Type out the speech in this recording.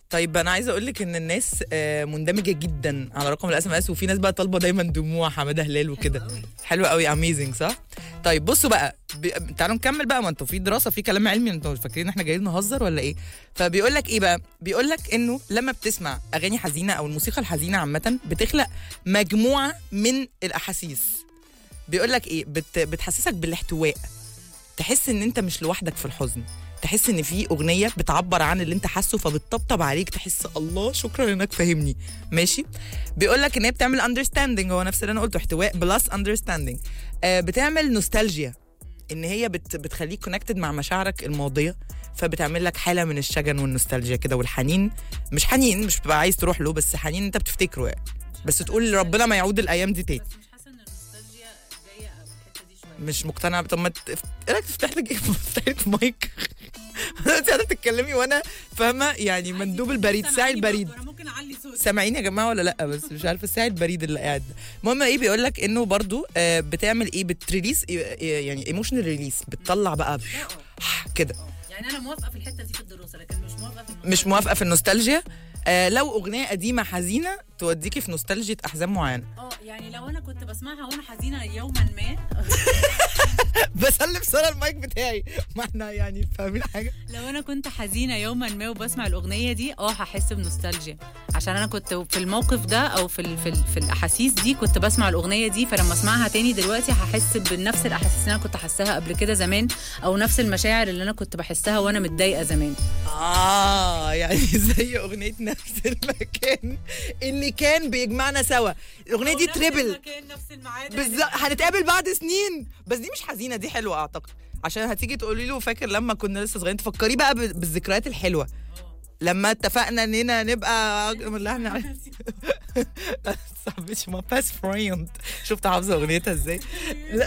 طيب انا عايزه اقول لك ان الناس آه، مندمجه جدا على رقم الاس ام اس وفي ناس بقى طالبه دايما دموع حماده هلال وكده حلو قوي اميزنج صح طيب بصوا بقى ب... تعالوا نكمل بقى ما انتوا في دراسه في كلام علمي انتوا فاكرين احنا جايين نهزر ولا ايه فبيقول لك ايه بقى بيقول لك انه لما بتسمع اغاني حزينه او الموسيقى الحزينه عامه بتخلق مجموعه من الاحاسيس بيقول لك ايه بت... بتحسسك بالاحتواء تحس ان انت مش لوحدك في الحزن تحس ان في اغنيه بتعبر عن اللي انت حاسه فبتطبطب عليك تحس الله شكرا انك فاهمني ماشي بيقول لك ان هي بتعمل اندرستاندنج هو نفس اللي انا قلته احتواء بلس اندرستاندنج آه بتعمل نوستالجيا ان هي بت بتخليك كونكتد مع مشاعرك الماضيه فبتعمل لك حاله من الشجن والنوستالجيا كده والحنين مش حنين مش بتبقى عايز تروح له بس حنين انت بتفتكره يعني بس تقول ربنا ما يعود الايام دي تاني بس مش حاسه ان النوستالجيا جايه في الحته دي شويه مش مقتنعه طب ما تف- ايه رايك تفتح لك تفتح لك مايك انت قاعده بتتكلمي وانا فاهمه يعني مندوب البريد ساعي البريد انا ممكن اعلي صوتي سامعين يا جماعه ولا لا بس مش عارفه الساعي البريد اللي قاعد ده. المهم ايه بيقول لك انه برضو آه، بتعمل ايه بتريليس يعني ايموشنال ريليس بتطلع بقى كده يعني انا موافقه في الحته دي في الدراسه لكن مش موافقه في النوستالجيا. مش موافقه في النوستالجيا آه لو اغنيه قديمه حزينه توديكي في نوستالجيا احزان معينه اه يعني لو انا كنت بسمعها وانا حزينه يوما ما بسلم ساره المايك بتاعي ما احنا يعني فاهمين حاجه لو انا كنت حزينه يوما ما وبسمع الاغنيه دي اه هحس بنوستالجيا عشان انا كنت في الموقف ده او في ال في, ال في الاحاسيس دي كنت بسمع الاغنيه دي فلما اسمعها تاني دلوقتي هحس بنفس الاحاسيس اللي انا كنت حاساها قبل كده زمان او نفس المشاعر اللي انا كنت بحسها وانا متضايقه زمان اه يعني زي اغنيه نفس المكان اللي كان بيجمعنا سوا الاغنيه دي تريبل نفس الميعاد بالظبط هنتقابل بعد سنين بس دي مش حزينه دي حلوه اعتقد عشان هتيجي تقولي له فاكر لما كنا لسه صغيرين تفكري بقى ب- بالذكريات الحلوه لما اتفقنا اننا نبقى اللي احنا صاحبتي ما باس فريند شفت حافظه اغنيتها ازاي لا